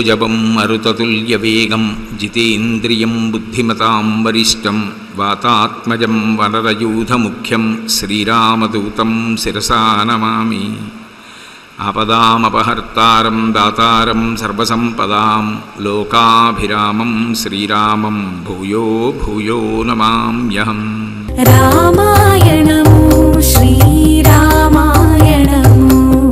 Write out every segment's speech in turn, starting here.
సరోజవం మరుతతుల్యవేగం జితేంద్రియం బుద్ధిమతాం వరిష్టం వాతాత్మజం వనరయూధముఖ్యం శ్రీరామదూతం శిరసా నమామి ఆపదామపహర్తారం దాతారం సర్వసంపదాం లోకాభిరామం శ్రీరామం భూయో భూయో నమామ్యహం రామాయణము శ్రీరామాయణము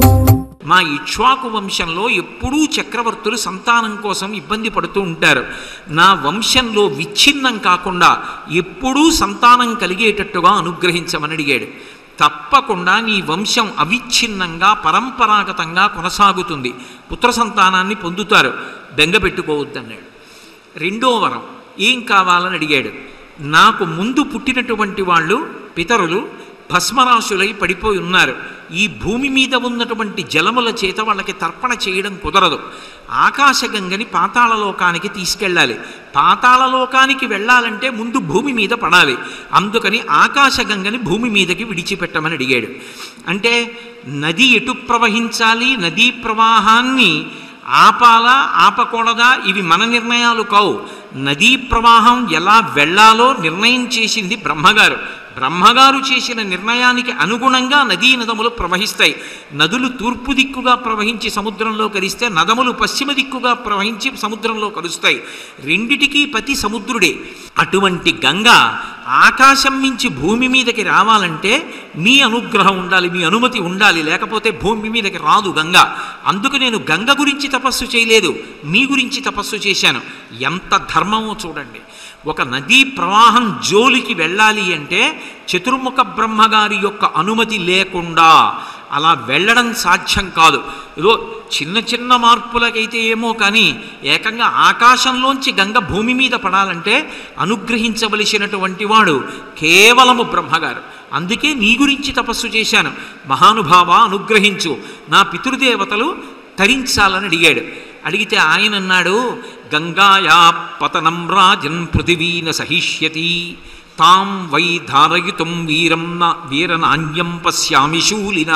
మా ఇక్ష్వాకు వంశంలో ఎప్పుడూ చక్రవర్తులు సంతానం కోసం ఇబ్బంది పడుతూ ఉంటారు నా వంశంలో విచ్ఛిన్నం కాకుండా ఎప్పుడూ సంతానం కలిగేటట్టుగా అనుగ్రహించమని అడిగాడు తప్పకుండా నీ వంశం అవిచ్ఛిన్నంగా పరంపరాగతంగా కొనసాగుతుంది పుత్ర సంతానాన్ని పొందుతారు బెంగ పెట్టుకోవద్దన్నాడు రెండో వరం ఏం కావాలని అడిగాడు నాకు ముందు పుట్టినటువంటి వాళ్ళు పితరులు భస్మరాశులై పడిపోయి ఉన్నారు ఈ భూమి మీద ఉన్నటువంటి జలముల చేత వాళ్ళకి తర్పణ చేయడం కుదరదు ఆకాశగంగని పాతాళలోకానికి తీసుకెళ్ళాలి పాతాళలోకానికి వెళ్ళాలంటే ముందు భూమి మీద పడాలి అందుకని ఆకాశగంగని భూమి మీదకి విడిచిపెట్టమని అడిగాడు అంటే నది ఎటు ప్రవహించాలి నదీ ప్రవాహాన్ని ఆపాలా ఆపకూడదా ఇవి మన నిర్ణయాలు కావు నదీ ప్రవాహం ఎలా వెళ్ళాలో నిర్ణయం చేసింది బ్రహ్మగారు బ్రహ్మగారు చేసిన నిర్ణయానికి అనుగుణంగా నదీ నదములు ప్రవహిస్తాయి నదులు తూర్పు దిక్కుగా ప్రవహించి సముద్రంలో కలిస్తే నదములు పశ్చిమ దిక్కుగా ప్రవహించి సముద్రంలో కలుస్తాయి రెండిటికీ పతి సముద్రుడే అటువంటి గంగ ఆకాశం మించి భూమి మీదకి రావాలంటే మీ అనుగ్రహం ఉండాలి మీ అనుమతి ఉండాలి లేకపోతే భూమి మీదకి రాదు గంగ అందుకు నేను గంగ గురించి తపస్సు చేయలేదు మీ గురించి తపస్సు చేశాను ఎంత ధర్మమో చూడండి ఒక నదీ ప్రవాహం జోలికి వెళ్ళాలి అంటే చతుర్ముఖ బ్రహ్మగారి యొక్క అనుమతి లేకుండా అలా వెళ్ళడం సాధ్యం కాదు ఏదో చిన్న చిన్న మార్పులకైతే ఏమో కానీ ఏకంగా ఆకాశంలోంచి గంగ భూమి మీద పడాలంటే అనుగ్రహించవలసినటువంటి వాడు కేవలము బ్రహ్మగారు అందుకే నీ గురించి తపస్సు చేశాను మహానుభావ అనుగ్రహించు నా పితృదేవతలు తరించాలని అడిగాడు అడిగితే ఆయన అన్నాడు గంగాయా పతనం రాజన్ పృథివీన సహిష్యతి తాం వై ధారయుతం వీరం నా వీరనాణ్యం పశ్యామి శూలిన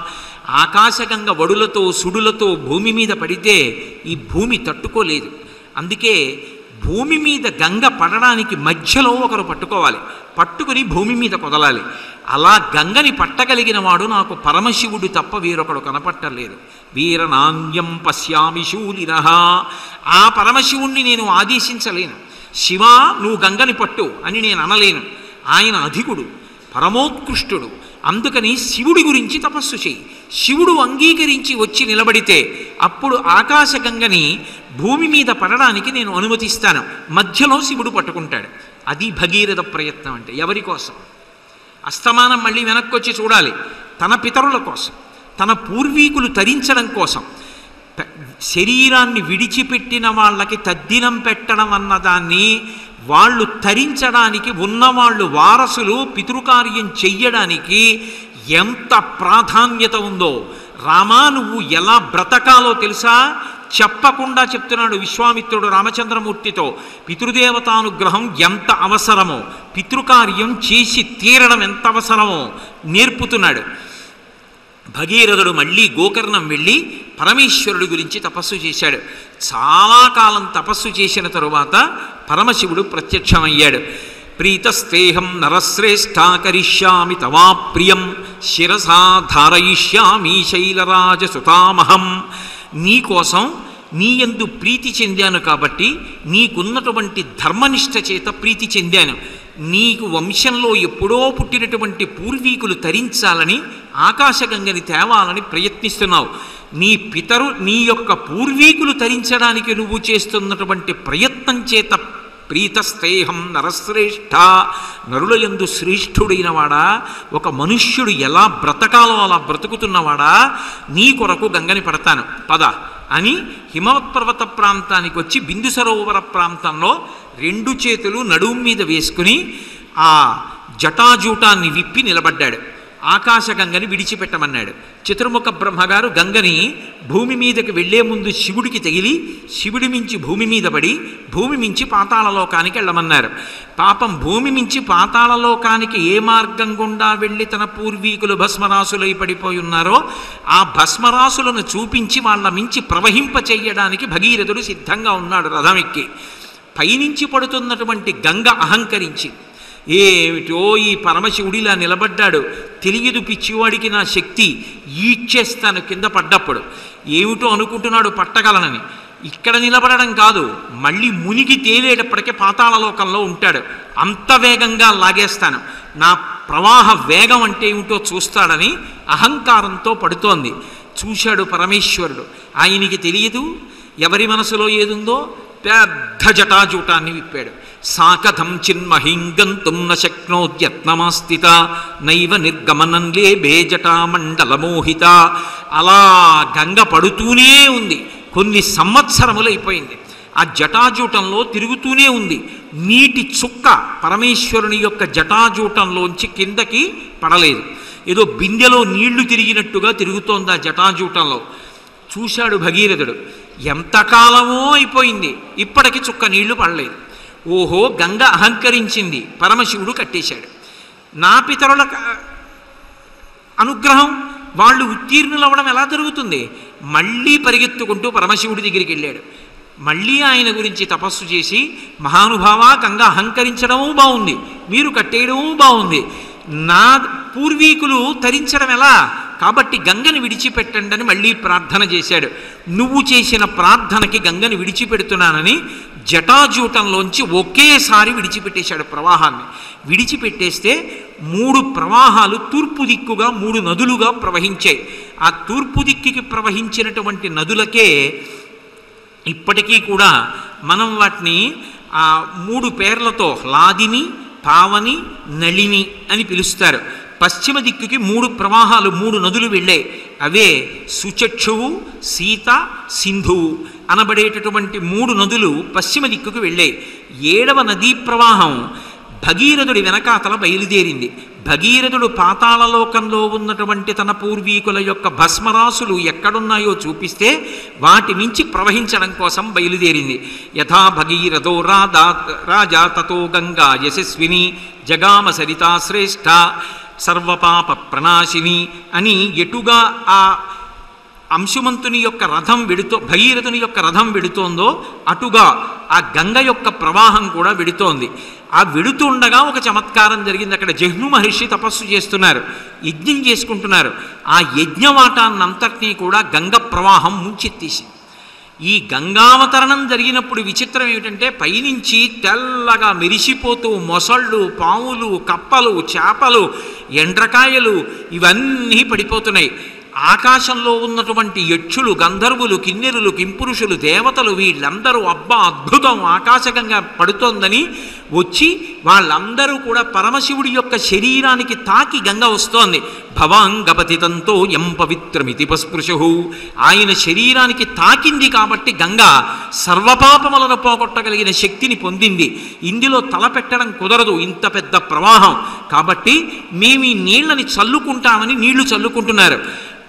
ఆకాశగంగ వడులతో సుడులతో భూమి మీద పడితే ఈ భూమి తట్టుకోలేదు అందుకే భూమి మీద గంగ పడడానికి మధ్యలో ఒకరు పట్టుకోవాలి పట్టుకుని భూమి మీద కొదలాలి అలా గంగని పట్టగలిగిన వాడు నాకు పరమశివుడు తప్ప వేరొకడు కనపట్టలేదు వీరనాంగ్యం పశ్యామి శూలిన ఆ పరమశివుణ్ణి నేను ఆదేశించలేను శివ నువ్వు గంగని పట్టు అని నేను అనలేను ఆయన అధికుడు పరమోత్కృష్టుడు అందుకని శివుడి గురించి తపస్సు చేయి శివుడు అంగీకరించి వచ్చి నిలబడితే అప్పుడు ఆకాశగంగని భూమి మీద పడడానికి నేను అనుమతిస్తాను మధ్యలో శివుడు పట్టుకుంటాడు అది భగీరథ ప్రయత్నం అంటే ఎవరి కోసం అస్తమానం మళ్ళీ వెనక్కి వచ్చి చూడాలి తన పితరుల కోసం తన పూర్వీకులు తరించడం కోసం పె- శరీరాన్ని విడిచిపెట్టిన వాళ్ళకి తద్దినం పెట్టడం అన్నదాన్ని వాళ్ళు తరించడానికి ఉన్నవాళ్ళు వారసులు పితృకార్యం చెయ్యడానికి ఎంత ప్రాధాన్యత ఉందో రామా నువ్వు ఎలా బ్రతకాలో తెలుసా చెప్పకుండా చెప్తున్నాడు విశ్వామిత్రుడు రామచంద్రమూర్తితో పితృదేవతానుగ్రహం ఎంత అవసరమో పితృకార్యం చేసి తీరడం ఎంత అవసరమో నేర్పుతున్నాడు భగీరథుడు మళ్ళీ గోకర్ణం వెళ్ళి పరమేశ్వరుడి గురించి తపస్సు చేశాడు చాలా కాలం తపస్సు చేసిన తరువాత పరమశివుడు ప్రత్యక్షమయ్యాడు ప్రీతస్తేహం నరశ్రేష్టా కరిష్యామి తవా ప్రియం శిరసా ధారయిష్యామి శైలరాజసుతామహం నీకోసం నీ యందు ప్రీతి చెందాను కాబట్టి నీకున్నటువంటి ధర్మనిష్ట చేత ప్రీతి చెందాను నీకు వంశంలో ఎప్పుడో పుట్టినటువంటి పూర్వీకులు తరించాలని ఆకాశగంగని తేవాలని ప్రయత్నిస్తున్నావు నీ పితరు నీ యొక్క పూర్వీకులు తరించడానికి నువ్వు చేస్తున్నటువంటి ప్రయత్నం చేత ప్రీతస్తేహం నరశ్రేష్ఠ నరులయందు శ్రేష్ఠుడైన వాడా ఒక మనుష్యుడు ఎలా బ్రతకాలో అలా బ్రతుకుతున్నవాడా నీ కొరకు గంగని పడతాను పద అని హిమవత్పర్వత ప్రాంతానికి వచ్చి బిందు సరోవర ప్రాంతంలో రెండు చేతులు నడుము మీద వేసుకుని ఆ జటాజూటాన్ని విప్పి నిలబడ్డాడు ఆకాశగంగని విడిచిపెట్టమన్నాడు చతుర్ముఖ బ్రహ్మగారు గంగని భూమి మీదకి వెళ్లే ముందు శివుడికి తగిలి శివుడి మించి భూమి మీద పడి భూమి మించి పాతాళలోకానికి వెళ్ళమన్నారు పాపం భూమి మించి పాతాళలోకానికి ఏ మార్గం గుండా వెళ్ళి తన పూర్వీకులు భస్మరాసులై పడిపోయి ఉన్నారో ఆ భస్మరాసులను చూపించి వాళ్ళ మించి ప్రవహింప చెయ్యడానికి భగీరథుడు సిద్ధంగా ఉన్నాడు రథం ఎక్కి పైనుంచి పడుతున్నటువంటి గంగ అహంకరించి ఏమిటో ఈ పరమశివుడిలా నిలబడ్డాడు తెలియదు పిచ్చివాడికి నా శక్తి ఈడ్చేస్తాను కింద పడ్డప్పుడు ఏమిటో అనుకుంటున్నాడు పట్టగలనని ఇక్కడ నిలబడడం కాదు మళ్ళీ మునిగి తేలేటప్పటికే పాతాళలోకంలో ఉంటాడు అంత వేగంగా లాగేస్తాను నా ప్రవాహ వేగం అంటే ఏమిటో చూస్తాడని అహంకారంతో పడుతోంది చూశాడు పరమేశ్వరుడు ఆయనకి తెలియదు ఎవరి మనసులో ఏదుందో పెద్ద జటాజూటాన్ని విప్పాడు సాకథం చిన్మహిం గంతుం న శక్నోద్యత్నమాస్థిత నైవ నిర్గమనం లేబే జటామండలమోహిత అలా గంగ పడుతూనే ఉంది కొన్ని సంవత్సరములు అయిపోయింది ఆ జటాజూటంలో తిరుగుతూనే ఉంది నీటి చుక్క పరమేశ్వరుని యొక్క జటాజూటంలోంచి కిందకి పడలేదు ఏదో బిందెలో నీళ్లు తిరిగినట్టుగా తిరుగుతోంది ఆ జటాజూటంలో చూశాడు భగీరథుడు ఎంతకాలమో అయిపోయింది ఇప్పటికి చుక్క నీళ్లు పడలేదు ఓహో గంగ అహంకరించింది పరమశివుడు కట్టేశాడు నా పితరుల క- అనుగ్రహం వాళ్ళు ఉత్తీర్ణులు అవ్వడం ఎలా జరుగుతుంది మళ్ళీ పరిగెత్తుకుంటూ పరమశివుడి దగ్గరికి వెళ్ళాడు మళ్ళీ ఆయన గురించి తపస్సు చేసి మహానుభావ గంగ అహంకరించడము బాగుంది మీరు కట్టేయడము బాగుంది నా పూర్వీకులు తరించడం ఎలా కాబట్టి గంగని విడిచిపెట్టండి అని మళ్ళీ ప్రార్థన చేశాడు నువ్వు చేసిన ప్రార్థనకి గంగని విడిచిపెడుతున్నానని జటాజూటంలోంచి ఒకేసారి విడిచిపెట్టేశాడు ప్రవాహాన్ని విడిచిపెట్టేస్తే మూడు ప్రవాహాలు తూర్పు దిక్కుగా మూడు నదులుగా ప్రవహించాయి ఆ తూర్పు దిక్కుకి ప్రవహించినటువంటి నదులకే ఇప్పటికీ కూడా మనం వాటిని ఆ మూడు పేర్లతో లాదిని పావని నళిని అని పిలుస్తారు పశ్చిమ దిక్కుకి మూడు ప్రవాహాలు మూడు నదులు వెళ్ళాయి అవే సుచక్షువు సీత సింధువు అనబడేటటువంటి మూడు నదులు పశ్చిమ దిక్కుకు వెళ్ళాయి ఏడవ నదీ ప్రవాహం భగీరథుడి వెనకాతల బయలుదేరింది భగీరథుడు పాతాళలోకంలో ఉన్నటువంటి తన పూర్వీకుల యొక్క భస్మరాసులు ఎక్కడున్నాయో చూపిస్తే వాటి మించి ప్రవహించడం కోసం బయలుదేరింది యథా భగీరథో రాధా రాజా తతో గంగా యశస్విని జగామ సరితా శ్రేష్ఠ సర్వపాప ప్రణాశిని అని ఎటుగా ఆ అంశుమంతుని యొక్క రథం వెడుతో భగీరథుని యొక్క రథం వెడుతోందో అటుగా ఆ గంగ యొక్క ప్రవాహం కూడా వెడుతోంది ఆ వెడుతుండగా ఒక చమత్కారం జరిగింది అక్కడ జహ్ను మహర్షి తపస్సు చేస్తున్నారు యజ్ఞం చేసుకుంటున్నారు ఆ యజ్ఞవాటాన్నంతటినీ కూడా గంగ ప్రవాహం ముంచెత్తేసింది ఈ గంగావతరణం జరిగినప్పుడు విచిత్రం ఏమిటంటే పైనుంచి తెల్లగా మెరిసిపోతూ మొసళ్ళు పాములు కప్పలు చేపలు ఎండ్రకాయలు ఇవన్నీ పడిపోతున్నాయి ఆకాశంలో ఉన్నటువంటి యక్షులు గంధర్వులు కిన్నెరులు కింపురుషులు దేవతలు వీళ్ళందరూ అబ్బా అద్భుతం ఆకాశగంగా పడుతోందని వచ్చి వాళ్ళందరూ కూడా పరమశివుడి యొక్క శరీరానికి తాకి గంగ వస్తోంది భవాంగపతితంతో ఎం పవిత్రమితి పస్పృశు ఆయన శరీరానికి తాకింది కాబట్టి గంగ సర్వపాపములను పోగొట్టగలిగిన శక్తిని పొందింది ఇందులో తల పెట్టడం కుదరదు ఇంత పెద్ద ప్రవాహం కాబట్టి మేము ఈ నీళ్ళని చల్లుకుంటామని నీళ్లు చల్లుకుంటున్నారు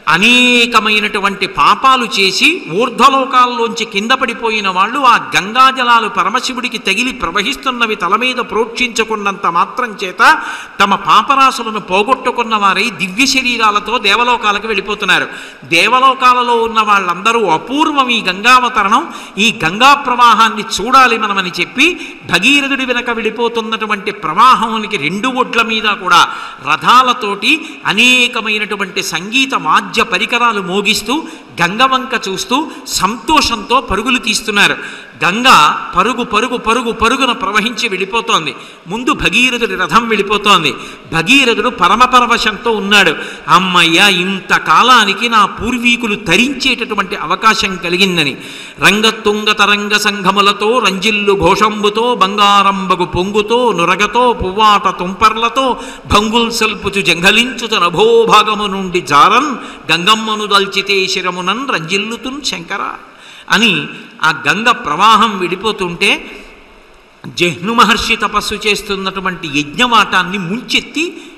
అనేకమైనటువంటి పాపాలు చేసి ఊర్ధ్వలోకాల్లోంచి కింద పడిపోయిన వాళ్ళు ఆ గంగాజలాలు పరమశివుడికి తగిలి ప్రవహిస్తున్నవి తల మీద ప్రోక్షించుకున్నంత మాత్రం చేత తమ పాపరాశులను పోగొట్టుకున్న వారై దివ్య శరీరాలతో దేవలోకాలకు వెళ్ళిపోతున్నారు దేవలోకాలలో ఉన్న వాళ్ళందరూ అపూర్వం ఈ గంగావతరణం ఈ గంగా ప్రవాహాన్ని చూడాలి మనమని చెప్పి భగీరథుడి వెనక వెళ్ళిపోతున్నటువంటి ప్రవాహానికి రెండు ఒడ్ల మీద కూడా రథాలతోటి అనేకమైనటువంటి సంగీత వాద్య పరికరాలు మోగిస్తూ గంగవంక చూస్తూ సంతోషంతో పరుగులు తీస్తున్నారు గంగ పరుగు పరుగు పరుగు పరుగున ప్రవహించి వెళ్ళిపోతోంది ముందు భగీరథుడి రథం వెళ్ళిపోతోంది భగీరథుడు పరమపరవశంతో ఉన్నాడు అమ్మయ్య ఇంతకాలానికి నా పూర్వీకులు తరించేటటువంటి అవకాశం కలిగిందని రంగతుంగ తరంగ సంఘములతో రంజిల్లు ఘోషంబుతో బంగారంబగు పొంగుతో నురగతో పువ్వాట తుంపర్లతో భంగుల్ సల్పుచు జంఘలించుత నభోభాగము నుండి జారన్ గంగమ్మను దల్చితే శిరమునన్ రంజిల్లుతున్ శంకర అని ఆ గంగ ప్రవాహం విడిపోతుంటే జహ్ను మహర్షి తపస్సు చేస్తున్నటువంటి యజ్ఞవాటాన్ని ముంచెత్తి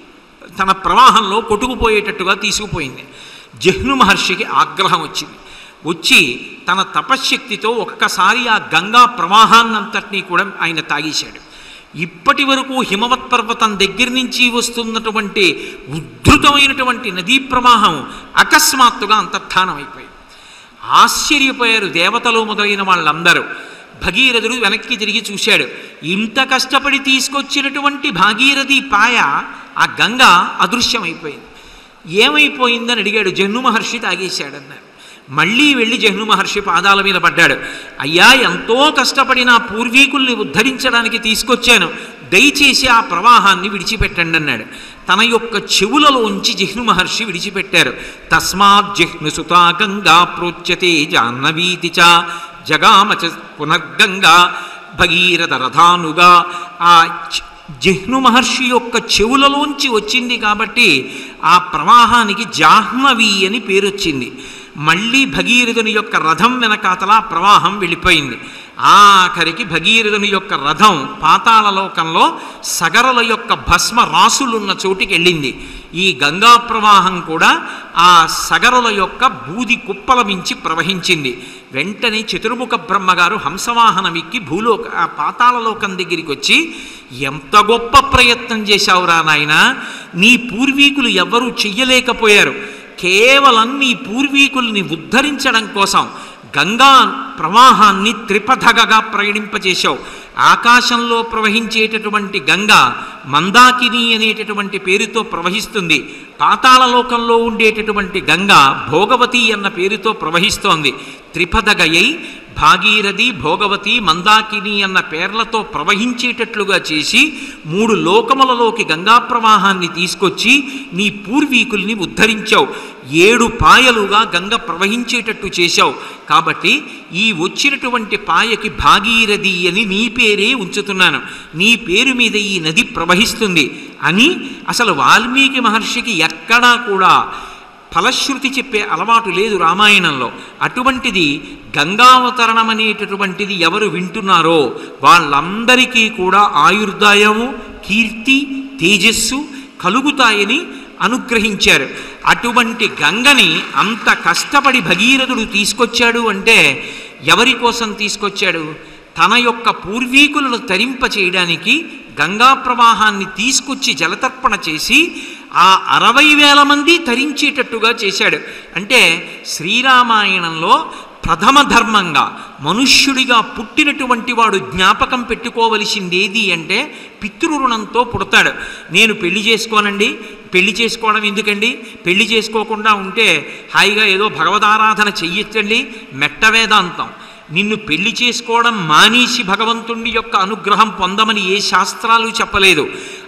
తన ప్రవాహంలో కొట్టుకుపోయేటట్టుగా తీసుకుపోయింది జహ్ను మహర్షికి ఆగ్రహం వచ్చింది వచ్చి తన తపశ్శక్తితో ఒక్కసారి ఆ గంగా ప్రవాహాన్నంతటినీ కూడా ఆయన తాగేశాడు ఇప్పటి వరకు హిమవత్ పర్వతం దగ్గర నుంచి వస్తున్నటువంటి ఉద్ధృతమైనటువంటి నదీ ప్రవాహం అకస్మాత్తుగా అంతర్ధానం అయిపోయింది ఆశ్చర్యపోయారు దేవతలు మొదలైన వాళ్ళందరూ భగీరథుడు వెనక్కి తిరిగి చూశాడు ఇంత కష్టపడి తీసుకొచ్చినటువంటి భాగీరథి పాయ ఆ గంగ అదృశ్యమైపోయింది ఏమైపోయిందని అడిగాడు జహ్ను మహర్షి తాగేశాడన్నారు మళ్ళీ వెళ్ళి జహ్ను మహర్షి పాదాల మీద పడ్డాడు అయ్యా ఎంతో కష్టపడి నా పూర్వీకుల్ని ఉద్ధరించడానికి తీసుకొచ్చాను దయచేసి ఆ ప్రవాహాన్ని విడిచిపెట్టండి అన్నాడు తన యొక్క చెవులలోంచి జిహ్ను మహర్షి విడిచిపెట్టారు తస్మాత్ జిహ్ను సుతా గంగా ప్రోచ్యతే జాహ్నవీతి చ జగామచ పునర్గంగా భగీరథ రథానుగా ఆ చ- జిహ్ను మహర్షి యొక్క చెవులలోంచి వచ్చింది కాబట్టి ఆ ప్రవాహానికి జాహ్నవి అని పేరు వచ్చింది మళ్ళీ భగీరథుని యొక్క రథం వెనకాతల ఆ ప్రవాహం వెళ్ళిపోయింది ఆఖరికి భగీరథుని యొక్క రథం పాతాళలోకంలో సగరల యొక్క భస్మ రాసులున్న చోటికి వెళ్ళింది ఈ గంగా ప్రవాహం కూడా ఆ సగరుల యొక్క బూది కుప్పల మించి ప్రవహించింది వెంటనే చతుర్ముఖ బ్రహ్మగారు హంసవాహనం ఎక్కి భూలోక ఆ పాతాళలోకం దగ్గరికి వచ్చి ఎంత గొప్ప ప్రయత్నం చేశావురా నాయన నీ పూర్వీకులు ఎవ్వరూ చెయ్యలేకపోయారు కేవలం నీ పూర్వీకుల్ని ఉద్ధరించడం కోసం గంగా ప్రవాహాన్ని త్రిపథగగా ప్రయాణింపజేశావు ఆకాశంలో ప్రవహించేటటువంటి గంగ మందాకిని అనేటటువంటి పేరుతో ప్రవహిస్తుంది పాతాళలోకంలో ఉండేటటువంటి గంగ భోగవతి అన్న పేరుతో ప్రవహిస్తోంది త్రిపథగయై భాగీరథి భోగవతి మందాకిని అన్న పేర్లతో ప్రవహించేటట్లుగా చేసి మూడు లోకములలోకి గంగా ప్రవాహాన్ని తీసుకొచ్చి నీ పూర్వీకుల్ని ఉద్ధరించావు ఏడు పాయలుగా గంగ ప్రవహించేటట్టు చేశావు కాబట్టి ఈ వచ్చినటువంటి పాయకి భాగీరథి అని నీ పేరే ఉంచుతున్నాను నీ పేరు మీద ఈ నది ప్రవహిస్తుంది అని అసలు వాల్మీకి మహర్షికి ఎక్కడా కూడా ఫలశ్రుతి చెప్పే అలవాటు లేదు రామాయణంలో అటువంటిది గంగావతరణం అనేటటువంటిది ఎవరు వింటున్నారో వాళ్ళందరికీ కూడా ఆయుర్దాయము కీర్తి తేజస్సు కలుగుతాయని అనుగ్రహించారు అటువంటి గంగని అంత కష్టపడి భగీరథుడు తీసుకొచ్చాడు అంటే ఎవరి కోసం తీసుకొచ్చాడు తన యొక్క పూర్వీకులను తరింప చేయడానికి గంగా ప్రవాహాన్ని తీసుకొచ్చి జలతర్పణ చేసి ఆ అరవై వేల మంది తరించేటట్టుగా చేశాడు అంటే శ్రీరామాయణంలో ప్రథమ ధర్మంగా మనుష్యుడిగా పుట్టినటువంటి వాడు జ్ఞాపకం పెట్టుకోవలసింది ఏది అంటే పితృరుణంతో పుడతాడు నేను పెళ్లి చేసుకోనండి పెళ్లి చేసుకోవడం ఎందుకండి పెళ్లి చేసుకోకుండా ఉంటే హాయిగా ఏదో భగవదారాధన చెయ్యొచ్చండి మెట్ట వేదాంతం నిన్ను పెళ్లి చేసుకోవడం మానేసి భగవంతుడి యొక్క అనుగ్రహం పొందమని ఏ శాస్త్రాలు చెప్పలేదు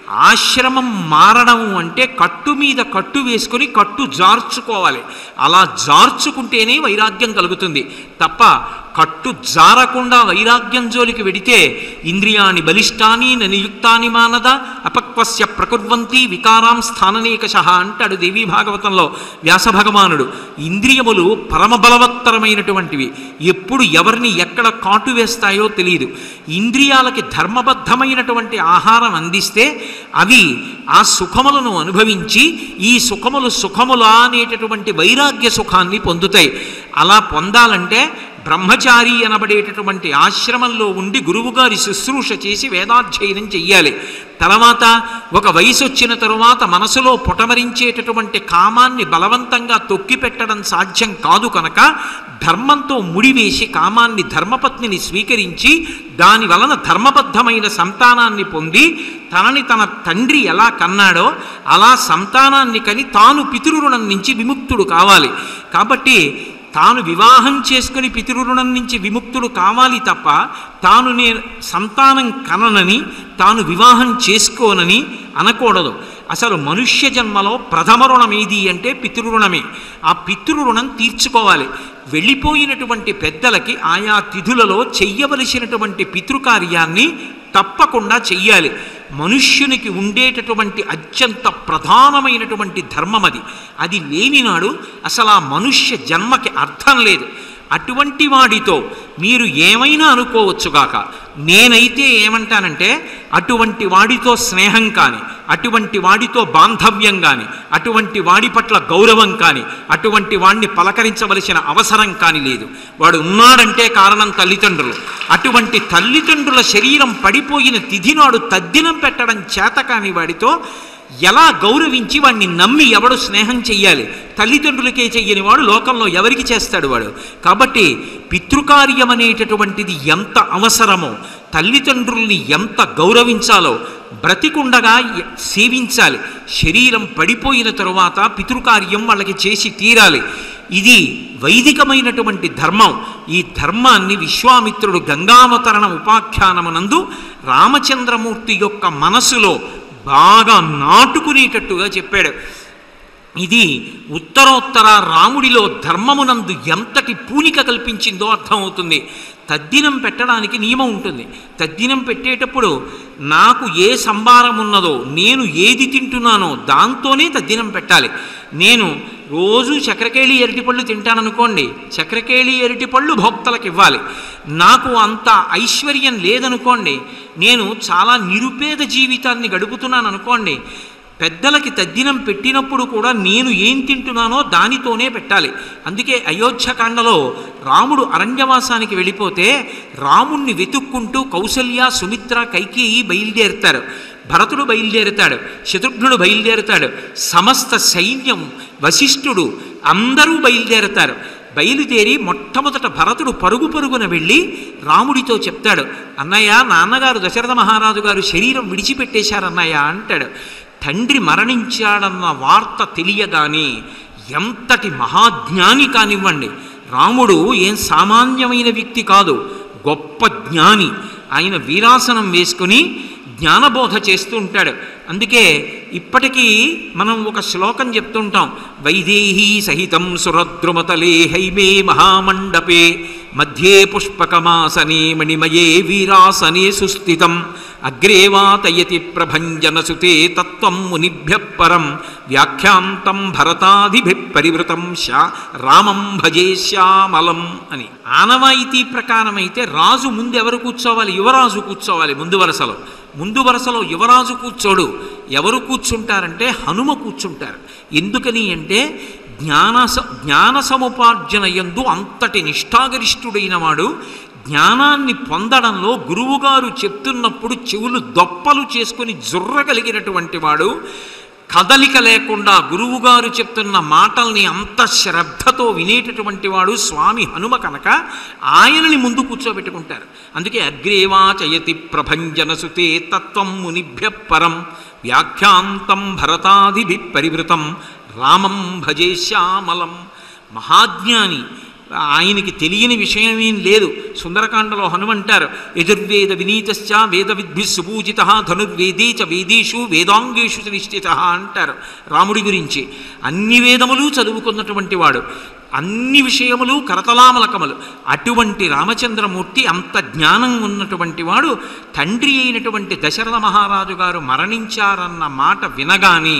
ఆశ్రమం మారడం అంటే కట్టు మీద కట్టు వేసుకొని కట్టు జార్చుకోవాలి అలా జార్చుకుంటేనే వైరాగ్యం కలుగుతుంది తప్ప కట్టు జారకుండా వైరాగ్యం జోలికి వెడితే ఇంద్రియాణి బలిష్టాని ననియుక్తాని మానద అపక్వస్య ప్రకుర్వంతి వికారాం స్థాననేకశ అంటాడు దేవీ భాగవతంలో వ్యాస భగవానుడు ఇంద్రియములు పరమ బలవత్తరమైనటువంటివి ఎప్పుడు ఎవరిని ఎక్కడ కాటు వేస్తాయో తెలియదు ఇంద్రియాలకి ధర్మబద్ధమైనటువంటి ఆహారం అందిస్తే అవి ఆ సుఖములను అనుభవించి ఈ సుఖములు సుఖములా అనేటటువంటి వైరాగ్య సుఖాన్ని పొందుతాయి అలా పొందాలంటే బ్రహ్మచారి అనబడేటటువంటి ఆశ్రమంలో ఉండి గురువుగారి శుశ్రూష చేసి వేదాధ్యయనం చెయ్యాలి తర్వాత ఒక వయసు వచ్చిన తరువాత మనసులో పొటమరించేటటువంటి కామాన్ని బలవంతంగా తొక్కిపెట్టడం సాధ్యం కాదు కనుక ధర్మంతో ముడివేసి కామాన్ని ధర్మపత్నిని స్వీకరించి దాని వలన ధర్మబద్ధమైన సంతానాన్ని పొంది తనని తన తండ్రి ఎలా కన్నాడో అలా సంతానాన్ని కని తాను పితృరుణం నుంచి విముక్తుడు కావాలి కాబట్టి తాను వివాహం చేసుకుని పితృరుణం నుంచి విముక్తుడు కావాలి తప్ప తాను నేను సంతానం కననని తాను వివాహం చేసుకోనని అనకూడదు అసలు మనుష్య జన్మలో ప్రథమ రుణం ఏది అంటే పితృరుణమే ఆ పితృరుణం తీర్చుకోవాలి వెళ్ళిపోయినటువంటి పెద్దలకి ఆయా తిథులలో చెయ్యవలసినటువంటి పితృకార్యాన్ని తప్పకుండా చెయ్యాలి మనుష్యునికి ఉండేటటువంటి అత్యంత ప్రధానమైనటువంటి ధర్మం అది అది లేనినాడు అసలు ఆ మనుష్య జన్మకి అర్థం లేదు అటువంటి వాడితో మీరు ఏమైనా అనుకోవచ్చుగాక నేనైతే ఏమంటానంటే అటువంటి వాడితో స్నేహం కానీ అటువంటి వాడితో బాంధవ్యం కానీ అటువంటి వాడి పట్ల గౌరవం కానీ అటువంటి వాడిని పలకరించవలసిన అవసరం కానీ లేదు వాడు ఉన్నాడంటే కారణం తల్లిదండ్రులు అటువంటి తల్లిదండ్రుల శరీరం పడిపోయిన తిథి నాడు తద్దినం పెట్టడం చేత కాని వాడితో ఎలా గౌరవించి వాడిని నమ్మి ఎవడు స్నేహం చెయ్యాలి తల్లిదండ్రులకే చెయ్యని వాడు లోకంలో ఎవరికి చేస్తాడు వాడు కాబట్టి పితృకార్యం అనేటటువంటిది ఎంత అవసరమో తల్లిదండ్రుల్ని ఎంత గౌరవించాలో బ్రతికుండగా ఎ- సేవించాలి శరీరం పడిపోయిన తరువాత పితృకార్యం వాళ్ళకి చేసి తీరాలి ఇది వైదికమైనటువంటి ధర్మం ఈ ధర్మాన్ని విశ్వామిత్రుడు గంగావతరణ ఉపాఖ్యానమునందు రామచంద్రమూర్తి యొక్క మనసులో బాగా నాటుకునేటట్టుగా చెప్పాడు ఇది ఉత్తరోత్తర రాముడిలో ధర్మమునందు ఎంతటి పూనిక కల్పించిందో అర్థమవుతుంది తద్దినం పెట్టడానికి నియమం ఉంటుంది తద్దినం పెట్టేటప్పుడు నాకు ఏ సంభారం ఉన్నదో నేను ఏది తింటున్నానో దాంతోనే తద్దినం పెట్టాలి నేను రోజు చక్రకేళి అరటిపళ్ళు తింటాననుకోండి చక్రకేళి అరటిపళ్ళు భోక్తలకు ఇవ్వాలి నాకు అంత ఐశ్వర్యం లేదనుకోండి నేను చాలా నిరుపేద జీవితాన్ని గడుపుతున్నాను అనుకోండి పెద్దలకి తద్దినం పెట్టినప్పుడు కూడా నేను ఏం తింటున్నానో దానితోనే పెట్టాలి అందుకే అయోధ్యకాండలో రాముడు అరణ్యవాసానికి వెళ్ళిపోతే రాముణ్ణి వెతుక్కుంటూ కౌసల్య సుమిత్ర కైకేయి బయలుదేరుతారు భరతుడు బయలుదేరుతాడు శత్రుఘ్నుడు బయలుదేరుతాడు సమస్త సైన్యం వశిష్ఠుడు అందరూ బయలుదేరుతారు బయలుదేరి మొట్టమొదట భరతుడు పరుగు పరుగున వెళ్ళి రాముడితో చెప్తాడు అన్నయ్య నాన్నగారు దశరథ మహారాజు గారు శరీరం విడిచిపెట్టేశారన్నయ్య అంటాడు తండ్రి మరణించాడన్న వార్త తెలియగానే ఎంతటి మహాజ్ఞాని కానివ్వండి రాముడు ఏం సామాన్యమైన వ్యక్తి కాదు గొప్ప జ్ఞాని ఆయన వీరాసనం వేసుకుని జ్ఞానబోధ చేస్తూ ఉంటాడు అందుకే ఇప్పటికీ మనం ఒక శ్లోకం చెప్తుంటాం వైదేహీ సహితం సురద్రుమతలే హైమే మహామండపే మధ్యే పుష్పకమాసనే మణిమయే వీరాసనే సుస్థితం అగ్రేవాతయతి ప్రభంజనసుతే తత్వం మునిభ్య పరం వ్యాఖ్యాంతం భరతాదిభి పరివృతం శా రామం భజే శ్యామలం అని ఆనవాయితీ ప్రకారమైతే రాజు ముందు ఎవరు కూర్చోవాలి యువరాజు కూర్చోవాలి ముందు వరుసలో ముందు వరుసలో యువరాజు కూర్చోడు ఎవరు కూర్చుంటారంటే హనుమ కూర్చుంటారు ఎందుకని అంటే జ్ఞాన జ్ఞాన సముపార్జన యందు అంతటి నిష్ఠాగరిష్ఠుడైన వాడు జ్ఞానాన్ని పొందడంలో గురువుగారు చెప్తున్నప్పుడు చెవులు దొప్పలు చేసుకుని జుర్రగలిగినటువంటి వాడు కదలిక లేకుండా గురువుగారు చెప్తున్న మాటల్ని అంత శ్రద్ధతో వినేటటువంటి వాడు స్వామి హనుమ కనుక ఆయనని ముందు కూర్చోబెట్టుకుంటారు అందుకే అగ్రేవాచయతి ప్రభంజనసుతే తత్వం మునిభ్య పరం వ్యాఖ్యాంతం భరతాదిభి పరివృతం రామం భజే శ్యామలం మహాజ్ఞాని ఆయనకి తెలియని విషయమేం లేదు సుందరకాండలో హనుమంటారు యజుర్వేద వినీతశ్చ వేద విద్భి సుపూజిత ధనుర్వేదే చ వేదీషు వేదాంగేషు చ నిశ్చిత అంటారు రాముడి గురించి అన్ని వేదములు చదువుకున్నటువంటి వాడు అన్ని విషయములు కరతలామలకములు అటువంటి రామచంద్రమూర్తి అంత జ్ఞానం ఉన్నటువంటి వాడు తండ్రి అయినటువంటి దశరథ మహారాజు గారు మరణించారన్న మాట వినగానే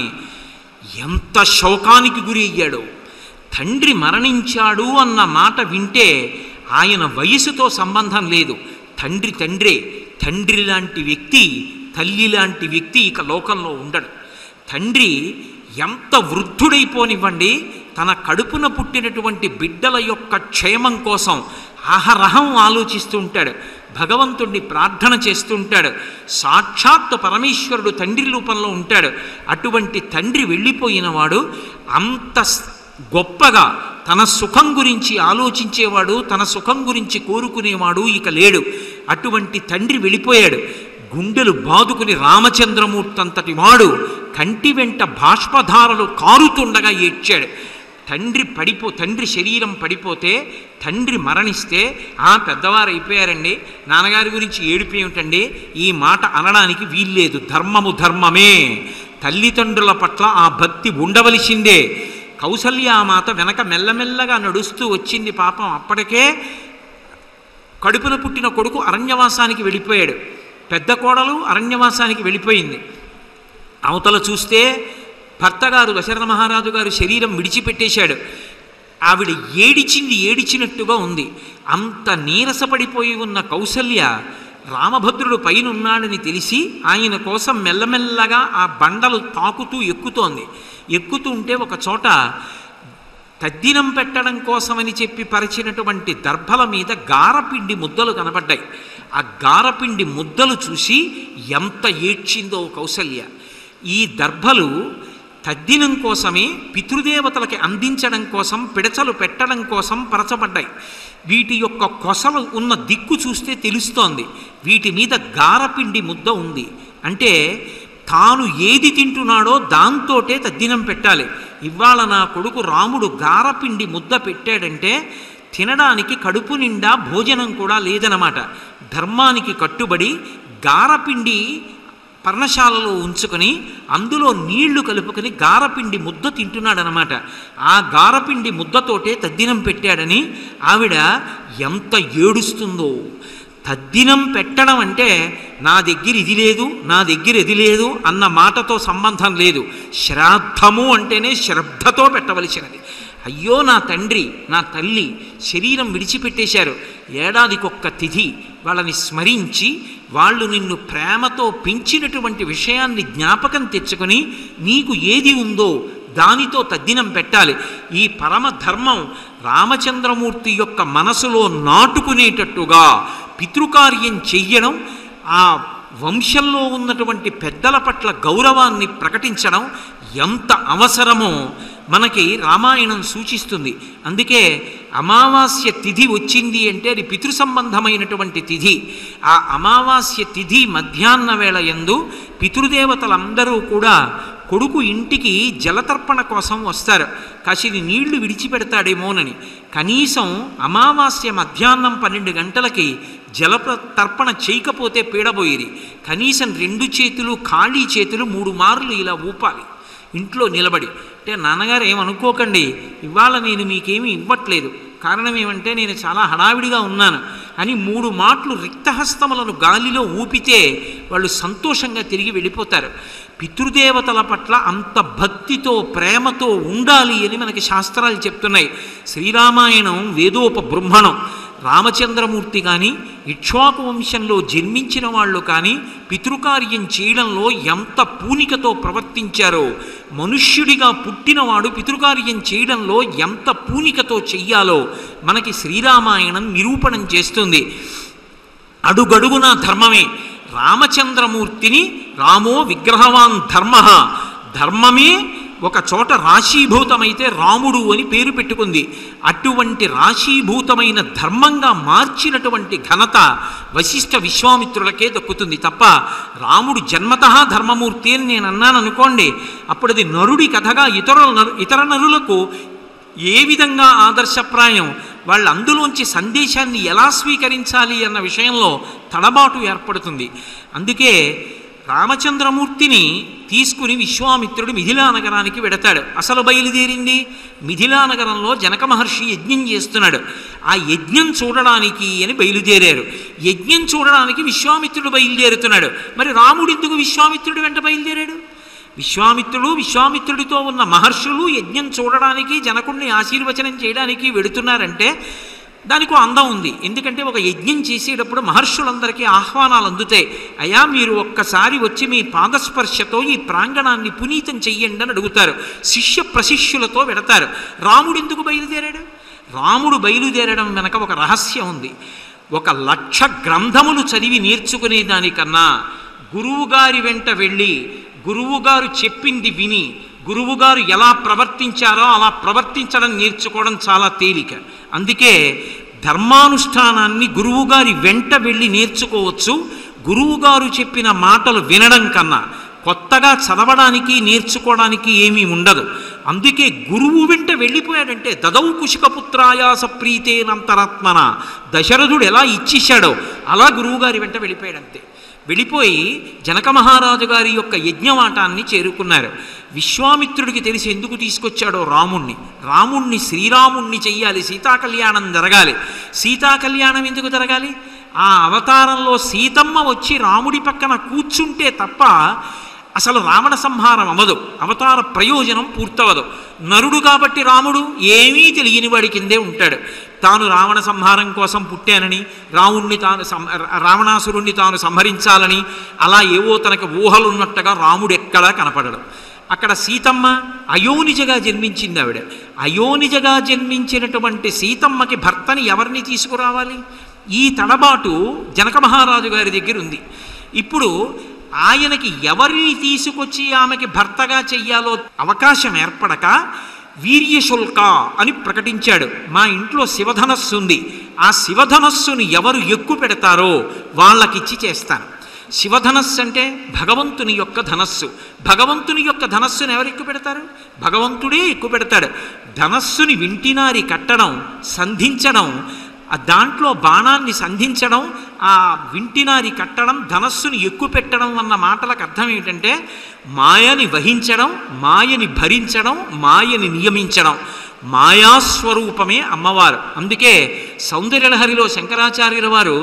ఎంత శోకానికి గురి అయ్యాడో తండ్రి మరణించాడు అన్న మాట వింటే ఆయన వయసుతో సంబంధం లేదు తండ్రి తండ్రే తండ్రి లాంటి వ్యక్తి తల్లి లాంటి వ్యక్తి ఇక లోకంలో ఉండడు తండ్రి ఎంత వృద్ధుడైపోనివ్వండి తన కడుపున పుట్టినటువంటి బిడ్డల యొక్క క్షేమం కోసం అహరహం ఆలోచిస్తూ ఉంటాడు భగవంతుణ్ణి ప్రార్థన చేస్తూ ఉంటాడు సాక్షాత్తు పరమేశ్వరుడు తండ్రి రూపంలో ఉంటాడు అటువంటి తండ్రి వెళ్ళిపోయినవాడు అంత స్- గొప్పగా తన సుఖం గురించి ఆలోచించేవాడు తన సుఖం గురించి కోరుకునేవాడు ఇక లేడు అటువంటి తండ్రి వెళ్ళిపోయాడు గుండెలు బాదుకుని రామచంద్రమూర్తి అంతటి వాడు కంటి వెంట బాష్పధారలు కారుతుండగా ఏడ్చాడు తండ్రి పడిపో తండ్రి శరీరం పడిపోతే తండ్రి మరణిస్తే ఆ పెద్దవారు అయిపోయారండి నాన్నగారి గురించి ఏడుపు ఏమిటండి ఈ మాట అనడానికి వీల్లేదు ధర్మము ధర్మమే తల్లిదండ్రుల పట్ల ఆ భక్తి ఉండవలసిందే కౌసల్యామాత వెనక మెల్లమెల్లగా నడుస్తూ వచ్చింది పాపం అప్పటికే కడుపున పుట్టిన కొడుకు అరణ్యవాసానికి వెళ్ళిపోయాడు పెద్ద కోడలు అరణ్యవాసానికి వెళ్ళిపోయింది అవతల చూస్తే భర్తగారు దశరథ మహారాజు గారు శరీరం విడిచిపెట్టేశాడు ఆవిడ ఏడిచింది ఏడిచినట్టుగా ఉంది అంత నీరసపడిపోయి ఉన్న కౌసల్య రామభద్రుడు పైన ఉన్నాడని తెలిసి ఆయన కోసం మెల్లమెల్లగా ఆ బండలు తాకుతూ ఎక్కుతోంది ఎక్కుతూ ఉంటే ఒక చోట తద్దినం పెట్టడం కోసమని చెప్పి పరిచినటువంటి దర్భల మీద గారపిండి ముద్దలు కనబడ్డాయి ఆ గారపిండి ముద్దలు చూసి ఎంత ఏడ్చిందో కౌసల్య ఈ దర్భలు తద్దినం కోసమే పితృదేవతలకి అందించడం కోసం పిడచలు పెట్టడం కోసం పరచబడ్డాయి వీటి యొక్క కొసలు ఉన్న దిక్కు చూస్తే తెలుస్తోంది వీటి మీద గారపిండి ముద్ద ఉంది అంటే తాను ఏది తింటున్నాడో దాంతోటే తద్దినం పెట్టాలి ఇవాళ నా కొడుకు రాముడు గారపిండి ముద్ద పెట్టాడంటే తినడానికి కడుపు నిండా భోజనం కూడా లేదనమాట ధర్మానికి కట్టుబడి గారపిండి పర్ణశాలలో ఉంచుకొని అందులో నీళ్లు కలుపుకొని గారపిండి ముద్ద తింటున్నాడనమాట ఆ గారపిండి ముద్దతోటే తద్దినం పెట్టాడని ఆవిడ ఎంత ఏడుస్తుందో తద్దినం పెట్టడం అంటే నా దగ్గర ఇది లేదు నా దగ్గర ఇది లేదు అన్న మాటతో సంబంధం లేదు శ్రాద్ధము అంటేనే శ్రద్ధతో పెట్టవలసినది అయ్యో నా తండ్రి నా తల్లి శరీరం విడిచిపెట్టేశారు ఏడాదికొక్క తిథి వాళ్ళని స్మరించి వాళ్ళు నిన్ను ప్రేమతో పెంచినటువంటి విషయాన్ని జ్ఞాపకం తెచ్చుకొని నీకు ఏది ఉందో దానితో తద్దినం పెట్టాలి ఈ పరమ ధర్మం రామచంద్రమూర్తి యొక్క మనసులో నాటుకునేటట్టుగా పితృకార్యం చెయ్యడం ఆ వంశంలో ఉన్నటువంటి పెద్దల పట్ల గౌరవాన్ని ప్రకటించడం ఎంత అవసరమో మనకి రామాయణం సూచిస్తుంది అందుకే అమావాస్య తిథి వచ్చింది అంటే అది పితృ సంబంధమైనటువంటి తిథి ఆ అమావాస్య తిథి మధ్యాహ్న వేళ యందు పితృదేవతలందరూ కూడా కొడుకు ఇంటికి జలతర్పణ కోసం వస్తారు కాసిని నీళ్లు విడిచిపెడతాడేమోనని కనీసం అమావాస్య మధ్యాహ్నం పన్నెండు గంటలకి జల తర్పణ చేయకపోతే పీడబోయేది కనీసం రెండు చేతులు ఖాళీ చేతులు మూడు మార్లు ఇలా ఊపాలి ఇంట్లో నిలబడి అంటే నాన్నగారు ఏమనుకోకండి ఇవాళ నేను మీకేమీ ఇవ్వట్లేదు కారణం ఏమంటే నేను చాలా హడావిడిగా ఉన్నాను అని మూడు మాటలు రిక్తహస్తములను గాలిలో ఊపితే వాళ్ళు సంతోషంగా తిరిగి వెళ్ళిపోతారు పితృదేవతల పట్ల అంత భక్తితో ప్రేమతో ఉండాలి అని మనకి శాస్త్రాలు చెప్తున్నాయి శ్రీరామాయణం వేదోప బ్రహ్మణం రామచంద్రమూర్తి కానీ ఇక్ష్వాకు వంశంలో జన్మించిన వాళ్ళు కానీ పితృకార్యం చేయడంలో ఎంత పూనికతో ప్రవర్తించారో మనుష్యుడిగా పుట్టినవాడు పితృకార్యం చేయడంలో ఎంత పూనికతో చెయ్యాలో మనకి శ్రీరామాయణం నిరూపణం చేస్తుంది అడుగడుగునా ధర్మమే రామచంద్రమూర్తిని రామో విగ్రహవాన్ ధర్మ ధర్మమే ఒక చోట రాశీభూతమైతే రాముడు అని పేరు పెట్టుకుంది అటువంటి రాశీభూతమైన ధర్మంగా మార్చినటువంటి ఘనత వశిష్ఠ విశ్వామిత్రులకే దక్కుతుంది తప్ప రాముడు జన్మత ధర్మమూర్తి అని నేను అన్నాను అనుకోండి అప్పుడు అది నరుడి కథగా ఇతరుల నరు ఇతర నరులకు ఏ విధంగా ఆదర్శప్రాయం వాళ్ళు అందులోంచి సందేశాన్ని ఎలా స్వీకరించాలి అన్న విషయంలో తడబాటు ఏర్పడుతుంది అందుకే రామచంద్రమూర్తిని తీసుకుని విశ్వామిత్రుడు మిథిలా నగరానికి వెడతాడు అసలు బయలుదేరింది మిథిలా నగరంలో జనక మహర్షి యజ్ఞం చేస్తున్నాడు ఆ యజ్ఞం చూడడానికి అని బయలుదేరారు యజ్ఞం చూడడానికి విశ్వామిత్రుడు బయలుదేరుతున్నాడు మరి రాముడు ఎందుకు విశ్వామిత్రుడు వెంట బయలుదేరాడు విశ్వామిత్రుడు విశ్వామిత్రుడితో ఉన్న మహర్షులు యజ్ఞం చూడడానికి జనకుణ్ణి ఆశీర్వచనం చేయడానికి వెడుతున్నారంటే దానికి ఓ అందం ఉంది ఎందుకంటే ఒక యజ్ఞం చేసేటప్పుడు మహర్షులందరికీ ఆహ్వానాలు అందుతాయి అయా మీరు ఒక్కసారి వచ్చి మీ పాదస్పర్శతో ఈ ప్రాంగణాన్ని పునీతం చెయ్యండి అని అడుగుతారు శిష్య ప్రశిష్యులతో వెడతారు రాముడు ఎందుకు బయలుదేరాడు రాముడు బయలుదేరడం వెనక ఒక రహస్యం ఉంది ఒక లక్ష గ్రంథములు చదివి నేర్చుకునే దానికన్నా గురువుగారి వెంట వెళ్ళి గురువుగారు చెప్పింది విని గురువుగారు ఎలా ప్రవర్తించారో అలా ప్రవర్తించడం నేర్చుకోవడం చాలా తేలిక అందుకే ధర్మానుష్ఠానాన్ని గురువుగారి వెంట వెళ్ళి నేర్చుకోవచ్చు గురువుగారు చెప్పిన మాటలు వినడం కన్నా కొత్తగా చదవడానికి నేర్చుకోవడానికి ఏమీ ఉండదు అందుకే గురువు వెంట వెళ్ళిపోయాడంటే దదౌ కుశికపుత్రాయాస ప్రీతేనంతరాత్మన దశరథుడు ఎలా ఇచ్చేశాడో అలా గురువుగారి వెంట వెళ్ళిపోయాడంతే వెళ్ళిపోయి జనక మహారాజు గారి యొక్క యజ్ఞవాటాన్ని చేరుకున్నారు విశ్వామిత్రుడికి తెలిసి ఎందుకు తీసుకొచ్చాడో రాముణ్ణి రాముణ్ణి శ్రీరాముణ్ణి చెయ్యాలి సీతా కళ్యాణం జరగాలి సీతా కళ్యాణం ఎందుకు జరగాలి ఆ అవతారంలో సీతమ్మ వచ్చి రాముడి పక్కన కూర్చుంటే తప్ప అసలు రావణ సంహారం అవ్వదు అవతార ప్రయోజనం పూర్తవదు నరుడు కాబట్టి రాముడు ఏమీ తెలియని వాడి కిందే ఉంటాడు తాను రావణ సంహారం కోసం పుట్టానని రావుణ్ణి తాను సం- రావణాసురుణ్ణి తాను సంహరించాలని అలా ఏవో తనకు ఊహలున్నట్టుగా రాముడు ఎక్కడా కనపడడు అక్కడ సీతమ్మ అయోనిజగా జన్మించింది ఆవిడ అయోనిజగా జన్మించినటువంటి సీతమ్మకి భర్తని ఎవరిని తీసుకురావాలి ఈ తడబాటు జనక మహారాజు గారి దగ్గర ఉంది ఇప్పుడు ఆయనకి ఎవరిని తీసుకొచ్చి ఆమెకి భర్తగా చెయ్యాలో అవకాశం ఏర్పడక వీర్యశుల్క అని ప్రకటించాడు మా ఇంట్లో శివధనస్సు ఉంది ఆ శివధనస్సుని ఎవరు ఎక్కువ పెడతారో వాళ్ళకిచ్చి చేస్తాను శివధనస్సు అంటే భగవంతుని యొక్క ధనస్సు భగవంతుని యొక్క ధనస్సుని ఎవరు ఎక్కువ పెడతారు భగవంతుడే ఎక్కువ పెడతాడు ధనస్సుని వింటినారి కట్టడం సంధించడం ఆ దాంట్లో బాణాన్ని సంధించడం ఆ వింటినారి కట్టడం ధనస్సుని ఎక్కువ పెట్టడం అన్న మాటలకు అర్థం ఏంటంటే మాయని వహించడం మాయని భరించడం మాయని నియమించడం మాయాస్వరూపమే అమ్మవారు అందుకే సౌందర్యలహరిలో శంకరాచార్యుల వారు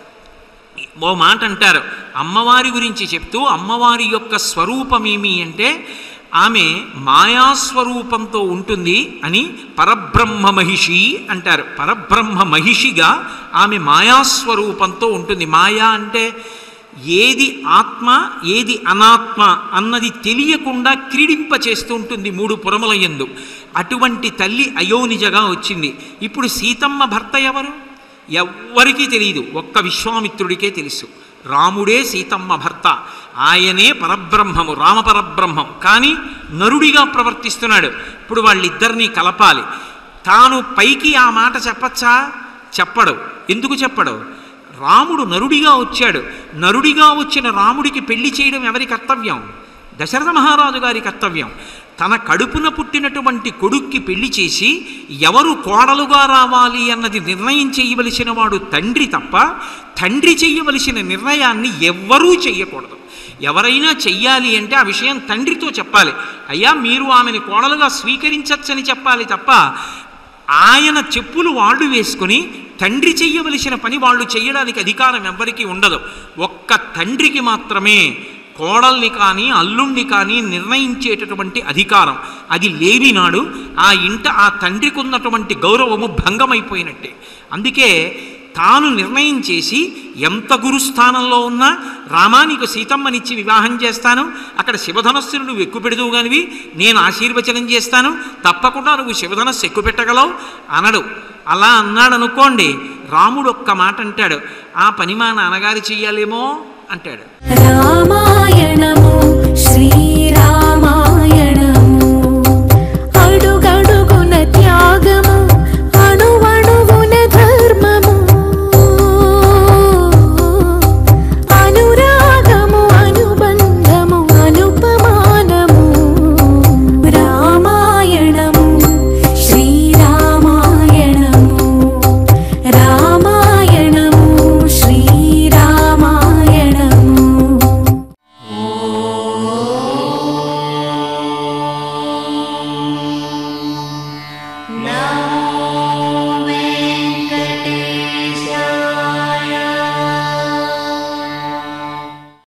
ఓ మాట అంటారు అమ్మవారి గురించి చెప్తూ అమ్మవారి యొక్క స్వరూపమేమి అంటే ఆమె మాయాస్వరూపంతో ఉంటుంది అని పరబ్రహ్మ మహిషి అంటారు పరబ్రహ్మ మహిషిగా ఆమె మాయాస్వరూపంతో ఉంటుంది మాయా అంటే ఏది ఆత్మ ఏది అనాత్మ అన్నది తెలియకుండా క్రీడింప చేస్తూ ఉంటుంది మూడు పురముల యందు అటువంటి తల్లి అయోనిజగా వచ్చింది ఇప్పుడు సీతమ్మ భర్త ఎవరు ఎవ్వరికీ తెలియదు ఒక్క విశ్వామిత్రుడికే తెలుసు రాముడే సీతమ్మ భర్త ఆయనే పరబ్రహ్మము రామపరబ్రహ్మం కానీ నరుడిగా ప్రవర్తిస్తున్నాడు ఇప్పుడు వాళ్ళిద్దరినీ కలపాలి తాను పైకి ఆ మాట చెప్పచ్చా చెప్పడు ఎందుకు చెప్పడు రాముడు నరుడిగా వచ్చాడు నరుడిగా వచ్చిన రాముడికి పెళ్లి చేయడం ఎవరి కర్తవ్యం దశరథ మహారాజు గారి కర్తవ్యం తన కడుపున పుట్టినటువంటి కొడుక్కి పెళ్లి చేసి ఎవరు కోడలుగా రావాలి అన్నది నిర్ణయం చేయవలసిన వాడు తండ్రి తప్ప తండ్రి చేయవలసిన నిర్ణయాన్ని ఎవ్వరూ చెయ్యకూడదు ఎవరైనా చెయ్యాలి అంటే ఆ విషయం తండ్రితో చెప్పాలి అయ్యా మీరు ఆమెను కోడలుగా స్వీకరించచ్చని చెప్పాలి తప్ప ఆయన చెప్పులు వాళ్ళు వేసుకుని తండ్రి చెయ్యవలసిన పని వాళ్ళు చేయడానికి అధికారం ఎవ్వరికీ ఉండదు ఒక్క తండ్రికి మాత్రమే కోడల్ని కానీ అల్లుణ్ణి కానీ నిర్ణయించేటటువంటి అధికారం అది లేనినాడు ఆ ఇంట ఆ తండ్రికి ఉన్నటువంటి గౌరవము భంగమైపోయినట్టే అందుకే తాను నిర్ణయం చేసి ఎంత గురుస్థానంలో ఉన్నా రామానికి సీతమ్మనిచ్చి వివాహం చేస్తాను అక్కడ శివధనస్సును నువ్వు ఎక్కువ పెడుదువు కానివి నేను ఆశీర్వచనం చేస్తాను తప్పకుండా నువ్వు శివధనస్సు ఎక్కువ పెట్టగలవు అనడు అలా అన్నాడు అనుకోండి రాముడు ఒక్క మాట అంటాడు ఆ పని మా నాన్నగారు చెయ్యాలేమో అంటాడు రామాయణము